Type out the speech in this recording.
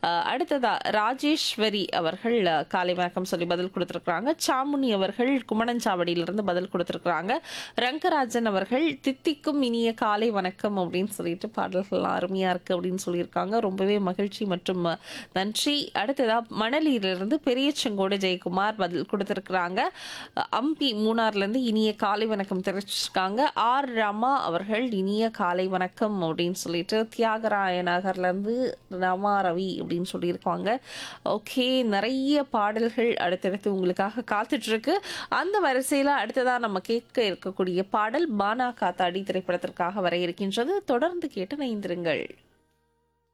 அஹ், அடுத்ததா ராஜேஸ்வரி அவர்கள் அஹ், காலை வணக்கம் சொல்லி பதில் கொடுத்துருக்குறாங்க சாமுனி அவர்கள் குமணஞ்சாவடியிலிருந்து பதில் கொடுத்துருக்குறாங்க ரங்கராஜன் அவர்கள் தித்திக்கும் இனிய காலை வணக்கம் அப்படின்னு சொல்லிட்டு பாடல்கள் அருமையா இருக்கு அப்படின்னு சொல்லியிருக்காங்க ரொம்பவே மகிழ்ச்சி மற்றும் அஹ், நன்றி அடுத்ததா மணலியிலிருந்து பெரிய செங்கோடு ஜெயக்குமார் பதில் கொடுத்துருக்குறாங்க அஹ், அம்பி மூணார்லேருந்து இனிய காலை வணக்கம் தெரிவிச்சிருக்காங்க ஆர் ரமா அவர்கள் இனிய காலை வணக்கம் அப்படின்னு சொல்லிட்டு தியாகராய நகர்லேருந்து ரமா ரவி அப்படின்னு சொல்லியிருக்காங்க ஓகே நிறைய பாடல்கள் அடுத்தடுத்து உங்களுக்காக காத்துட்டு இருக்கு அந்த வரிசையில் அடுத்ததாக நம்ம கேட்க இருக்கக்கூடிய பாடல் பானா காத்தாடி திரைப்படத்திற்காக வர இருக்கின்றது தொடர்ந்து கேட்டு நைந்திருங்கள்